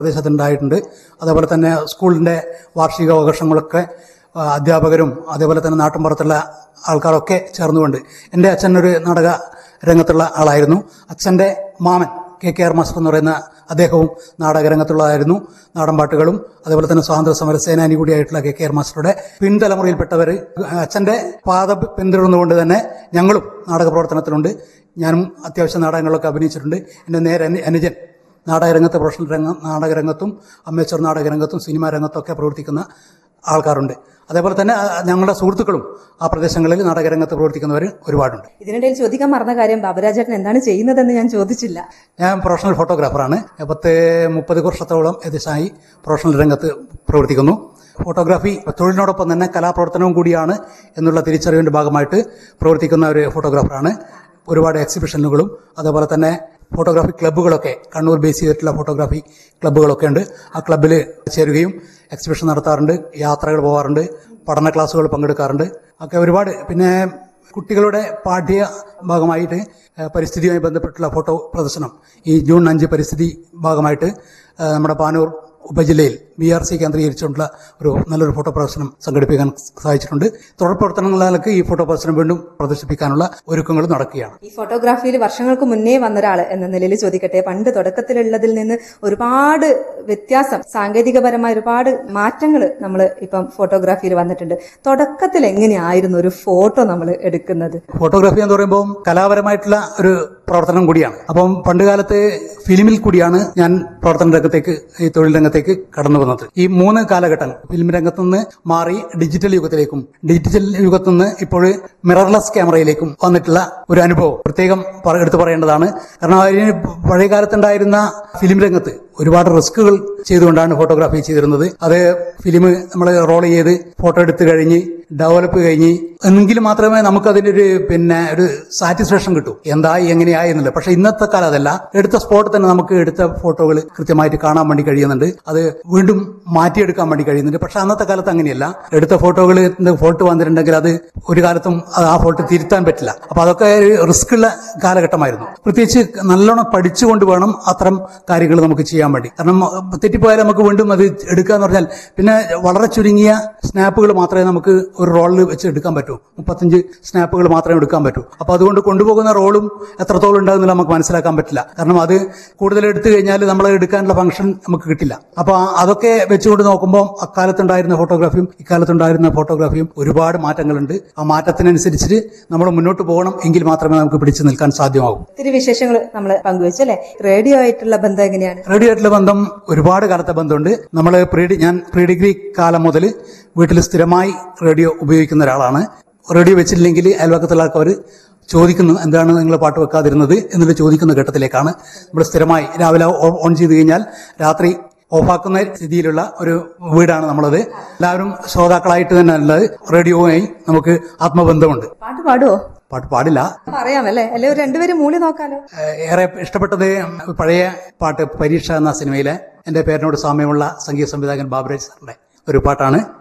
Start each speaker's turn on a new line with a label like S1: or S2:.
S1: പ്രദേശത്തുണ്ടായിട്ടുണ്ട് അതേപോലെ തന്നെ സ്കൂളിന്റെ വാർഷിക ആഘോഷങ്ങളൊക്കെ ആ, അധ്യാപകരും അതേപോലെ തന്നെ നാട്ടിൻപുറത്തുള്ള ആൾക്കാരൊക്കെ ചേർന്നുകൊണ്ട് എൻ്റെ അച്ഛൻ ഒരു നാടക രംഗത്തുള്ള ആളായിരുന്നു അച്ഛൻ്റെ മാമൻ കെ കെ ആർ മാസ്റ്റർ എന്ന് പറയുന്ന അദ്ദേഹവും നാടകരംഗത്തുള്ളതായിരുന്നു നാടൻ പാട്ടുകളും അതേപോലെ തന്നെ സ്വാതന്ത്ര്യ സമര സേനാനി കൂടിയായിട്ടുള്ള കെ കെ ആർ മാസ്റ്ററുടെ പിൻതലമുറയിൽപ്പെട്ടവർ അച്ഛൻ്റെ പാത പിന്തുടർന്നുകൊണ്ട് തന്നെ ഞങ്ങളും നാടക പ്രവർത്തനത്തിലുണ്ട് ഞാനും അത്യാവശ്യം നാടകങ്ങളിലൊക്കെ അഭിനയിച്ചിട്ടുണ്ട് എൻ്റെ നേരെ അനു- അനുജൻ നാടകരംഗത്ത് പ്രൊഫഷണൽ രംഗം നാടകരംഗത്തും അമേച്ചർ നാടകരംഗത്തും സിനിമാ രംഗത്തൊക്കെ പ്രവർത്തിക്കുന്ന ആൾക്കാരുണ്ട് അതേപോലെ തന്നെ ആ, ഞങ്ങളുടെ സുഹൃത്തുക്കളും ആ പ്രദേശങ്ങളിൽ നാടകരംഗത്ത് പ്രവർത്തിക്കുന്നവർ ഒരുപാടുണ്ട്
S2: ഇതിനിടയിൽ ചോദിക്കാൻ മറന്ന കാര്യം ബാബുരാജേട്ടൻ എന്താണ് ചെയ്യുന്നതെന്ന് ഞാൻ ചോദിച്ചില്ല
S1: ഞാൻ പ്രൊഫഷണൽ ഫോട്ടോഗ്രാഫറാണ് പത്ത് മുപ്പത് വർഷത്തോളം ഏകദേശമായി പ്രൊഫഷണൽ രംഗത്ത് പ്രവർത്തിക്കുന്നു ഫോട്ടോഗ്രാഫി തൊഴിലിനോടൊപ്പം തന്നെ കലാപ്രവർത്തനവും കൂടിയാണ് എന്നുള്ള തിരിച്ചറിവിന്റെ ഭാഗമായിട്ട് പ്രവർത്തിക്കുന്ന ഒരു ഫോട്ടോഗ്രാഫറാണ് ഒരുപാട് എക്സിബിഷനുകളും അതേപോലെ തന്നെ ഫോട്ടോഗ്രാഫി ക്ലബ്ബുകളൊക്കെ കണ്ണൂർ ബേസ് ചെയ്തിട്ടുള്ള ഫോട്ടോഗ്രാഫി ക്ലബ്ബുകളൊക്കെ ഉണ്ട് ആ ക്ലബ്ബിൽ ചേരുകയും എക്സിബിഷൻ നടത്താറുണ്ട് യാത്രകൾ പോകാറുണ്ട് പഠന ക്ലാസ്സുകൾ പങ്കെടുക്കാറുണ്ട് ഒക്കെ ഒരുപാട് പിന്നെ കുട്ടികളുടെ പാഠ്യ ഭാഗമായിട്ട് ഏഹ്, പരിസ്ഥിതിയുമായി ബന്ധപ്പെട്ടുള്ള ഫോട്ടോ പ്രദർശനം ഈ ജൂൺ അഞ്ച് പരിസ്ഥിതി ഭാഗമായിട്ട് ഏഹ്, നമ്മുടെ പാനൂർ ഉപജില്ലയിൽ ബി ആർ സി കേന്ദ്രീകരിച്ചുകൊണ്ടുള്ള ഒരു നല്ലൊരു ഫോട്ടോ പ്രദർശനം സംഘടിപ്പിക്കാൻ സാധിച്ചിട്ടുണ്ട് തുടർ പ്രവർത്തനങ്ങളിലേക്ക് ഈ ഫോട്ടോ പ്രദർശനം വീണ്ടും പ്രദർശിപ്പിക്കാനുള്ള ഒരുക്കങ്ങൾ നടക്കുകയാണ്
S2: ഈ ഫോട്ടോഗ്രാഫിയിൽ വർഷങ്ങൾക്ക് മുന്നേ വന്ന ഒരാൾ എന്ന നിലയിൽ ചോദിക്കട്ടെ പണ്ട് തുടക്കത്തിലുള്ളതിൽ നിന്ന് ഒരുപാട് വ്യത്യാസം സാങ്കേതികപരമായ ഒരുപാട് മാറ്റങ്ങൾ നമ്മൾ ഇപ്പം ഫോട്ടോഗ്രാഫിയിൽ വന്നിട്ടുണ്ട് തുടക്കത്തിൽ എങ്ങനെയായിരുന്നു ഒരു ഫോട്ടോ നമ്മൾ എടുക്കുന്നത്
S1: ഫോട്ടോഗ്രാഫി എന്ന് പറയുമ്പോൾ കലാപരമായിട്ടുള്ള ഒരു പ്രവർത്തനം കൂടിയാണ് അപ്പം പണ്ട് കാലത്ത് ഫിലിമിൽ കൂടിയാണ് ഞാൻ പ്രവർത്തന രംഗത്തേക്ക് ഈ തൊഴിൽ രംഗത്തേക്ക് കടന്നു വന്നത് ഈ മൂന്ന് കാലഘട്ടം ഫിലിം രംഗത്തു നിന്ന് മാറി ഡിജിറ്റൽ യുഗത്തിലേക്കും ഡിജിറ്റൽ യുഗത്തു നിന്ന് ഇപ്പോൾ മിറർലെസ് ക്യാമറയിലേക്കും വന്നിട്ടുള്ള ഒരു അനുഭവം പ്രത്യേകം പറ- എടുത്തു പറയേണ്ടതാണ് കാരണം അതിന് പഴയ കാലത്തുണ്ടായിരുന്ന ഫിലിം രംഗത്ത് ഒരുപാട് റിസ്കുകൾ ചെയ്തുകൊണ്ടാണ് ഫോട്ടോഗ്രാഫി ചെയ്തിരുന്നത് അത് ഫിലിം നമ്മൾ റോൾ ചെയ്ത് ഫോട്ടോ എടുത്തു കഴിഞ്ഞ് ഡെവലപ്പ് കഴിഞ്ഞ് എന്നെങ്കിൽ മാത്രമേ നമുക്ക് അതിനൊരു പിന്നെ ഒരു സാറ്റിസ്ഫാക്ഷൻ കിട്ടൂ എന്തായി എങ്ങനെയായി എന്നുള്ളത് പക്ഷെ ഇന്നത്തെ കാലം അതല്ല എടുത്ത സ്പോട്ടിൽ തന്നെ നമുക്ക് എടുത്ത ഫോട്ടോകൾ കൃത്യമായിട്ട് കാണാൻ വേണ്ടി കഴിയുന്നുണ്ട് അത് വീണ്ടും മാറ്റിയെടുക്കാൻ വേണ്ടി കഴിയുന്നുണ്ട് പക്ഷെ അന്നത്തെ കാലത്ത് അങ്ങനെയല്ല എടുത്ത ഫോട്ടോകൾ ഫോൾട്ട് വന്നിട്ടുണ്ടെങ്കിൽ അത് ഒരു കാലത്തും അത് ആ ഫോൾട്ട് തിരുത്താൻ പറ്റില്ല അപ്പൊ അതൊക്കെ റിസ്ക് ഉള്ള കാലഘട്ടമായിരുന്നു പ്രത്യേകിച്ച് നല്ലോണം പഠിച്ചുകൊണ്ട് വേണം അത്തരം കാര്യങ്ങൾ നമുക്ക് ചെയ്യാൻ വേണ്ടി കാരണം അഹ് തെറ്റിപ്പോയാൽ നമുക്ക് വീണ്ടും അത് എടുക്കുക എന്ന് പറഞ്ഞാൽ പിന്നെ വളരെ ചുരുങ്ങിയ സ്നാപ്പുകൾ മാത്രമേ നമുക്ക് ഒരു റോളിൽ വെച്ച് എടുക്കാൻ പറ്റൂ മുപ്പത്തഞ്ച് സ്നാപ്പുകൾ മാത്രമേ എടുക്കാൻ പറ്റൂ അപ്പൊ അതുകൊണ്ട് കൊണ്ടുപോകുന്ന റോളും എത്രത്തോളം ഉണ്ടാകുന്നില്ല നമുക്ക് മനസ്സിലാക്കാൻ പറ്റില്ല കാരണം അത് കൂടുതൽ എടുത്തു കഴിഞ്ഞാൽ നമ്മൾ എടുക്കാനുള്ള ഫംഗ്ഷൻ നമുക്ക് കിട്ടില്ല അപ്പൊ ആ- അതൊക്കെ വെച്ചുകൊണ്ട് നോക്കുമ്പോൾ അക്കാലത്തുണ്ടായിരുന്ന ഫോട്ടോഗ്രാഫിയും ഇക്കാലത്തുണ്ടായിരുന്ന ഫോട്ടോഗ്രാഫിയും ഒരുപാട് മാറ്റങ്ങളുണ്ട് ആ മാറ്റത്തിനനുസരിച്ച് നമ്മൾ മുന്നോട്ട് പോകണം എങ്കിൽ മാത്രമേ നമുക്ക് പിടിച്ചു നിൽക്കാൻ സാധ്യമാകൂ
S2: ഒത്തിരി വിശേഷങ്ങൾ നമ്മൾ പങ്കുവെച്ചു അല്ലെ റേഡിയോ ആയിട്ടുള്ള ബന്ധം എങ്ങനെയാണ്
S1: റേഡിയോ ആയിട്ടുള്ള ബന്ധം ഒരുപാട് കാലത്തെ ബന്ധമുണ്ട് നമ്മൾ പ്രീ ഡി- ഞാൻ പ്രീ ഡിഗ്രി കാലം മുതൽ വീട്ടിൽ സ്ഥിരമായി റേഡിയോ ഉപയോഗിക്കുന്ന ഒരാളാണ് റേഡിയോ വെച്ചില്ലെങ്കിൽ അയൽവക്കത്തുള്ള ആൾക്കാർ ചോദിക്കുന്നു എന്താണ് നിങ്ങൾ പാട്ട് വെക്കാതിരുന്നത് എന്നുള്ള ചോദിക്കുന്ന ഘട്ടത്തിലേക്കാണ് നമ്മൾ സ്ഥിരമായി രാവിലെ ഓ- ഓൺ ചെയ്ത് കഴിഞ്ഞാൽ രാത്രി ഓഫാക്കുന്ന രീതിയിലുള്ള ഒരു വീടാണ് നമ്മളത് എല്ലാവരും ശ്രോതാക്കളായിട്ട് തന്നെ ഉള്ളത് റേഡിയോയുമായി നമുക്ക് ആത്മബന്ധമുണ്ട്
S2: പാട്ട് പാടുവോ
S1: പാട്ട് പാടില്ല
S2: പറയാമല്ലേ അല്ലെ ഒരു രണ്ടുപേരും മൂളി നോക്കാലോ
S1: ഏഹ് ഏറെ ഇഷ്ടപ്പെട്ടത് പഴയ പാട്ട് പരീക്ഷ എന്ന സിനിമയിലെ എന്റെ പേരിനോട് സാമ്യമുള്ള സംഗീത സംവിധായകൻ ബാബുരാജ് സാറിന്റെ ഒരു പാട്ടാണ്